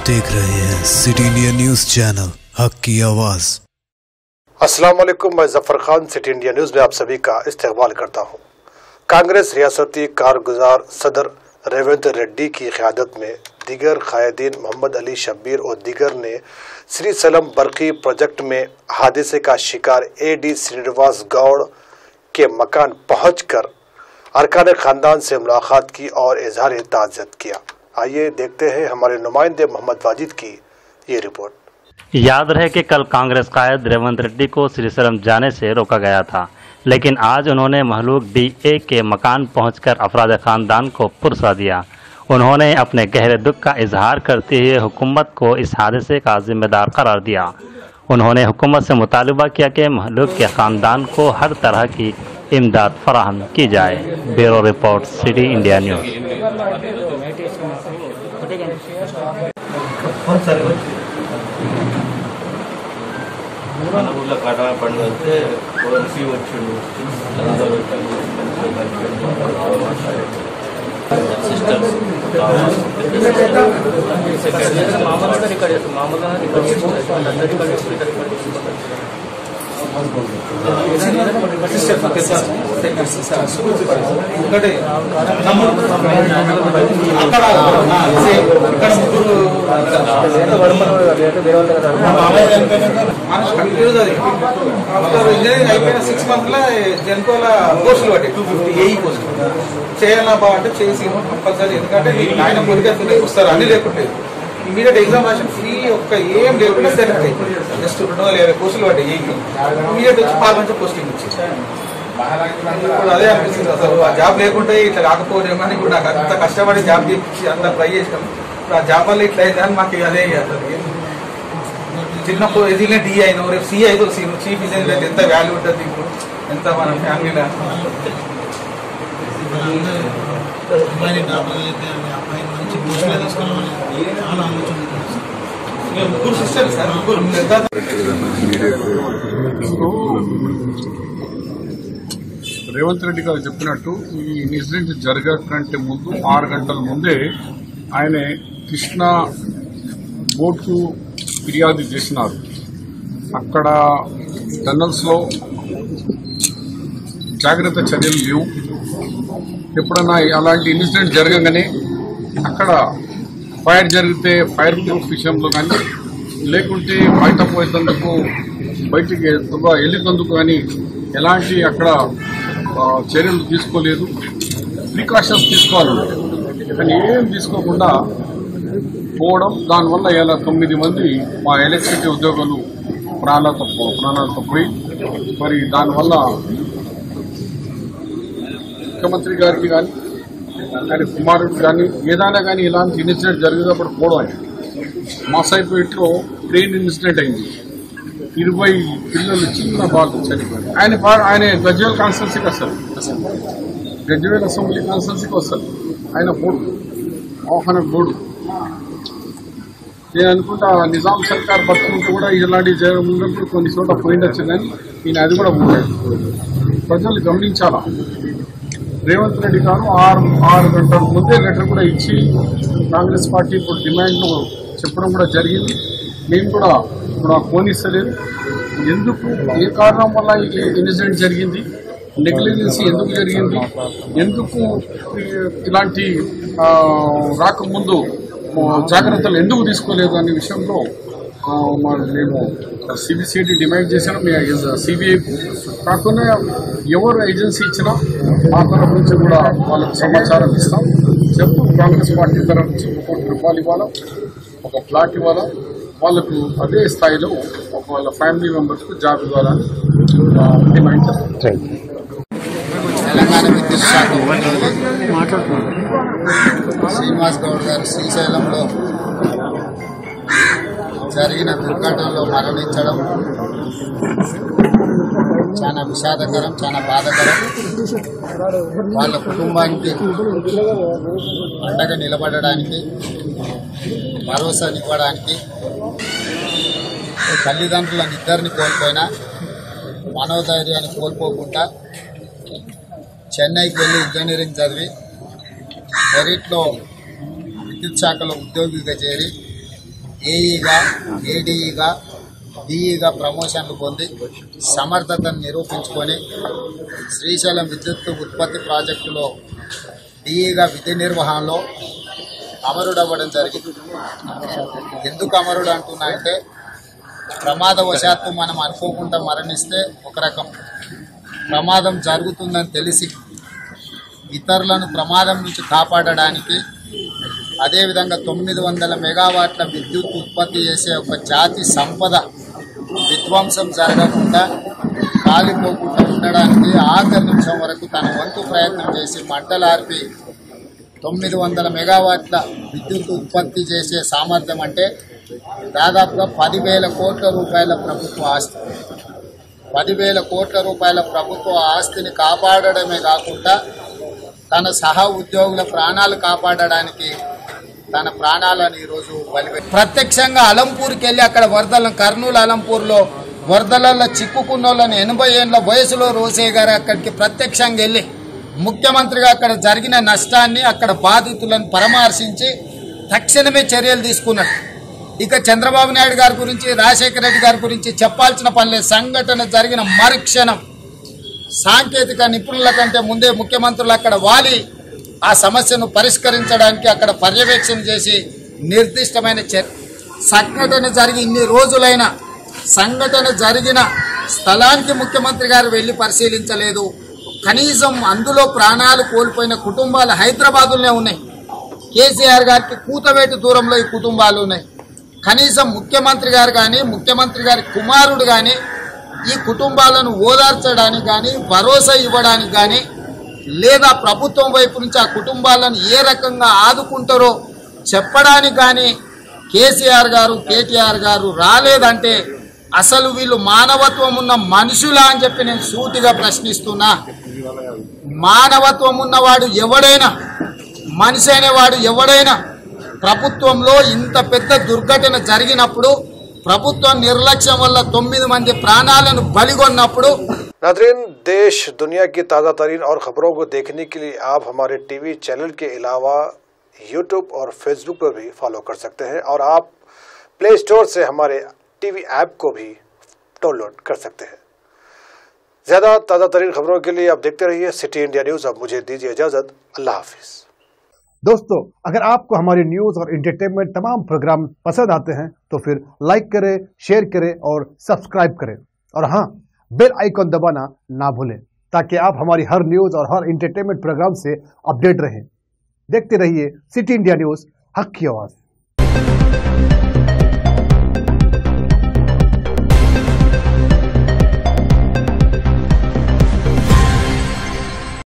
देख रहे हैं सिटी इंडिया न्यूज चैनल हक की आवाज अस्सलाम वालेकुम मैं Zafar Khan City India News में आप सभी का इस्तेमाल करता हूं। कांग्रेस रियासती कारगुजार सदर रेवंत रेड्डी की क्यादत में दीगर कायदीन मोहम्मद अली शब्बीर और दीगर ने श्री सलम बरकी प्रोजेक्ट में हादसे का शिकार ए डी श्रीनिवास गौड़ के मकान पहुंचकर अरकान खानदान से मुलाकात की और इजहार ताज़त किया आइए देखते हैं हमारे नुमाइंदे मोहम्मद वाजिद की ये रिपोर्ट याद रहे कि कल कांग्रेस कायद रेवंत रेड्डी को श्रीशरम जाने से रोका गया था लेकिन आज उन्होंने महलूक डीए के मकान पहुंचकर अफराद खानदान को पुरसा दिया उन्होंने अपने गहरे दुख का इजहार करते हुए हुकूमत को इस हादसे का जिम्मेदार करार दिया उन्होंने हुकूमत से मुतालबा किया कि महलूक के ख़ानदान को हर तरह की इमदाद फराहम की जाए bureau report City India News మన ఊళ్ళో కటా పండుగ వస్తే ఓఎంసీ వచ్చిండు అందరూ సిస్టర్స్ ఒకటి అక్కడ సేమ్ ఇక్కడ ముగ్గురు మా మామయ్య చనిపోయినాక మనసు కంటిన్యూస్ అది ఆఫ్టర్ ఇంజనీరింగ్ అయిపోయిన సిక్స్ మంత్ లో జెన్కోల పోస్టులు పట్టి టూ ఫిఫ్టీ ఏఈ పోస్టులు చేయాలా బా అంటే చేసి కంపల్సరీ ఎందుకంటే మీకు ఆయన పొలికెత్తులే వస్తారు అన్ని లేకుంటే ఇమీడియట్ ఎగ్జామ్ రాసి ఫ్రీ ఒక్క ఏం లేకుండా సెలెక్ట్ అయిపోయింది జస్ట్ రెండు వందల యాభై పోస్టులు పట్టాయి ఏఈ ఇమీడియట్ వచ్చి పాల్గొంచే పోస్టింగ్ ఇచ్చి ఇప్పుడు అదే అనిపిస్తుంది అసలు ఆ జాబ్ లేకుంటే ఇట్లా కాకపోతే కానీ ఇప్పుడు నాకు అంత కష్టపడి జాబ్ చేయించి అంత ట్రై చేసినాం ఇప్పుడు ఆ జాబ్ వల్ల ఇట్లా అయింది అని మాకు అదే అసలు ఏం- చిన్నప్పుడు ఎదిగిన డి అయినా రేపు సి అయితే చీఫ్ ఇంజనీర్ అయితే ఎంత వాల్యూ ఉంటుంది ఇప్పుడు ఎంత మన ఫ్యామిలీలో అమ్మాయిని డాక్టర్ అయితే మీ అబ్బాయిని మంచి పోస్టులో తీసుకోవాలని చాలా ఆలోచన ఉంది. ఇక ముగ్గురు సిస్టర్ సార్ ముగ్గురు ఎంత రేవంత్ రెడ్డి గారు చెప్పినట్టు ఈ ఇన్సిడెంట్ జరగకంటే ముందు ఆరు గంటల ముందే ఆయన కృష్ణా బోట్కు ఫిర్యాదు చేసినారు అక్కడ టన్నల్స్ లో జాగ్రత్త చర్యలు లేవు ఎప్పుడన్నా అలాంటి ఇన్సిడెంట్ జరగగానే అక్కడ ఫైర్ జరిగితే ఫైర్ ప్రూఫ్ విషయంలో కానీ లేకుంటే బయట పోయేందుకు బయటికి వెళ్ళేందుకు కానీ ఎలాంటి అక్కడ ఆ, చర్యలు తీసుకోలేదు ప్రికాషన్స్ తీసుకోవాలి కానీ ఏం తీసుకోకుండా పోవడం దానివల్ల ఇలా తొమ్మిది మంది మా ఎలక్ట్రిసిటీ ఉద్యోగులు ప్రాణాలతో పో- ప్రాణాలతో పోయి మరి దానివల్ల ముఖ్యమంత్రి గారికి కానీ ఆయన కుమారుడు కానీ ఏదైనా కానీ ఇలాంటి ఇన్సిడెంట్ జరిగేటప్పుడు పోవడం ఆయన. మా సైపేట్లో ట్రైన్ ఇన్సిడెంట్ అయింది ఇరవై పిల్లలు చిన్న బాలు చనిపోయారు ఆయన పా- ఆయన గజ్వేల్ కాన్స్టెన్సీకి వస్తారు గజ్వేల్ అసెంబ్లీ కాన్స్టెన్సీకి వస్తారు ఆయన బోర్డు ఆహ్వాన బోర్డు నేను అనుకుంటా నిజాం సర్కార్ బతుకుంటూ కూడా ఇలాంటి జరిగినప్పుడు కొన్ని చోట్ల పోయిండొచ్చు కానీ నేను అది కూడా పోలేదు ప్రజలు గమనించాలా రేవంత్ రెడ్డి గారు ఆరు ఆరు గంటల ముందే లెటర్ కూడా ఇచ్చి కాంగ్రెస్ పార్టీ ఇప్పుడు డిమాండ్లు చెప్పడం కూడా జరిగింది మేము కూడా ఇప్పుడు పోనిస్తలేదు ఎందుకు ఏ కారణం వల్ల ఈ ఇన్సిడెంట్ జరిగింది నెగ్లిజెన్సీ ఎందుకు జరిగింది ఎందుకు ఈ- ఇలాంటి ఆ, రాకముందు ఆ, జాగ్రత్తలు ఎందుకు తీసుకోలేదు అనే విషయంలో ఆ, మరి మేము సిబిసిఐడి డిమాండ్ చేశాను సిబిఐ కాకుండా ఎవరు ఏజెన్సీ ఇచ్చినా మా తరఫు నుంచి కూడా వాళ్ళకు సమాచారం ఇస్తాం చెప్పు కాంగ్రెస్ పార్టీ తరఫు నుంచి ఒక కోటి రూపాయలు ఇవ్వాలా ఒక ప్లాట్ ఇవ్వాలా వాళ్ళకు అదే స్థాయిలో ఒక వాళ్ళ ఫ్యామిలీ మెంబర్స్కు జాబ్ ఇవ్వాలని ఆ, డిమాండ్ చేస్తాం తెలంగాణ విద్యుత్ శాఖ ఉద్యోగి శ్రీనివాస్ గౌడ్ గారు శ్రీశైలంలో జరిగిన దుర్ఘటనలో మరణించడం చాలా విషాదకరం చాలా బాధాకరం వాళ్ళ కుటుంబానికి అండగా నిలబడడానికి భరోసానివ్వడానికి తల్లిదండ్రులను ఇద్దరిని కోల్పోయినా మనోధైర్యాన్ని కోల్పోకుండా చెన్నైకి వెళ్ళి ఇంజనీరింగ్ చదివి మెరిట్లో విద్యుత్ శాఖలో ఉద్యోగిగా చేరి ఏఈగా ఏడీఈగా డిఈగా ప్రమోషన్లు పొంది సమర్థతను నిరూపించుకొని శ్రీశైలం విద్యుత్ ఉత్పత్తి ప్రాజెక్టులో డిఈగా విధి నిర్వహణలో అమరుడవ్వడం జరిగింది ఎందుకు అమరుడు అంటున్నా అంటే ప్రమాదవశాత్తు మనం అనుకోకుండా మరణిస్తే ఒక రకం ప్రమాదం జరుగుతుందని తెలిసి ఇతరులను ప్రమాదం నుంచి కాపాడడానికి అదేవిధంగా తొమ్మిది వందల మెగావాట్ల విద్యుత్ ఉత్పత్తి చేసే ఒక జాతి సంపద విధ్వంసం జరగకుండా కాలిపోకుండా ఉండడానికి ఆఖరి నిమిషం వరకు తన వంతు ప్రయత్నం చేసి మంటలార్పి తొమ్మిది వందల మెగావాట్ల విద్యుత్ ఉత్పత్తి చేసే సామర్థ్యం అంటే దాదాపుగా పదివేల కోట్ల రూపాయల ప్రభుత్వ ఆస్తి పదివేల కోట్ల రూపాయల ప్రభుత్వ ఆస్తిని కాపాడడమే కాకుండా తన సహా ఉద్యోగుల ప్రాణాలు కాపాడడానికి తన ప్రాణాలను ఈరోజు బలిపెట్టి ప్రత్యక్షంగా అలంపూర్కి వెళ్ళి అక్కడ వరదలను కర్నూలు అలంపూర్లో వరదలలో చిక్కుకున్న వాళ్ళని ఎనభై ఏళ్ళ వయసులో రోసే గారు అక్కడికి ప్రత్యక్షంగా వెళ్ళి ముఖ్యమంత్రిగా అక్కడ జరిగిన నష్టాన్ని అక్కడ బాధితులను పరామర్శించి తక్షణమే చర్యలు తీసుకున్నాడు ఇక చంద్రబాబు నాయుడు గారి గురించి రాజశేఖర రెడ్డి గారి గురించి చెప్పాల్సిన పనిలే సంఘటన జరిగిన మరుక్షణం సాంకేతిక నిపుణుల కంటే ముందే ముఖ్యమంత్రులు అక్కడ వాలి ఆ సమస్యను పరిష్కరించడానికి అక్కడ పర్యవేక్షణ చేసి నిర్దిష్టమైన చర్య సంఘటన జరిగి ఇన్ని రోజులైన సంఘటన జరిగిన స్థలానికి ముఖ్యమంత్రి గారు వెళ్లి పరిశీలించలేదు కనీసం అందులో ప్రాణాలు కోల్పోయిన కుటుంబాలు హైదరాబాదులోనే ఉన్నాయి కేసీఆర్ గారికి కూతవేటు దూరంలో ఈ కుటుంబాలు ఉన్నాయి కనీసం ముఖ్యమంత్రి గారు కానీ ముఖ్యమంత్రి గారి కుమారుడు కానీ ఈ కుటుంబాలను ఓదార్చడానికి కానీ భరోసా ఇవ్వడానికి కానీ లేదా ప్రభుత్వం వైపు నుంచి ఆ కుటుంబాలను ఏ రకంగా ఆదుకుంటారో చెప్పడానికి కానీ కేసీఆర్ గారు కేటీఆర్ గారు రాలేదంటే అసలు వీళ్ళు మానవత్వం ఉన్న మనుషులా అని చెప్పి నేను సూటిగా ప్రశ్నిస్తున్నా మానవత్వం ఉన్నవాడు ఎవడైనా మనిషి అనేవాడు ఎవడైనా ప్రభుత్వంలో ఇంత పెద్ద దుర్ఘటన జరిగినప్పుడు ప్రభుత్వం నిర్లక్ష్యం వల్ల తొమ్మిది మంది ప్రాణాలను బలిగొన్నప్పుడు नाजरीन देश दुनिया की ताज़ा तरीन और ख़बरों को देखने के लिए आप हमारे टीवी चैनल के अलावा यूट्यूब और फेसबुक पर भी फॉलो कर सकते हैं और आप प्ले स्टोर से हमारे टीवी ऐप को भी डाउनलोड कर सकते हैं ज़्यादा ताज़ा तरीन खबरों के लिए आप देखते रहिए सिटी इंडिया न्यूज़ अब मुझे दीजिए इजाज़त अल्लाह हाफिज़ दोस्तों अगर आपको हमारी न्यूज और एंटरटेनमेंट तमाम प्रोग्राम पसंद आते हैं तो फिर लाइक करें शेयर करें और सब्सक्राइब करें और हाँ बेल आइकॉन दबाना ना भूलें ताकि आप हमारी हर न्यूज और हर एंटरटेनमेंट प्रोग्राम से अपडेट रहें देखते रहिए सिटी इंडिया न्यूज हक की आवाज़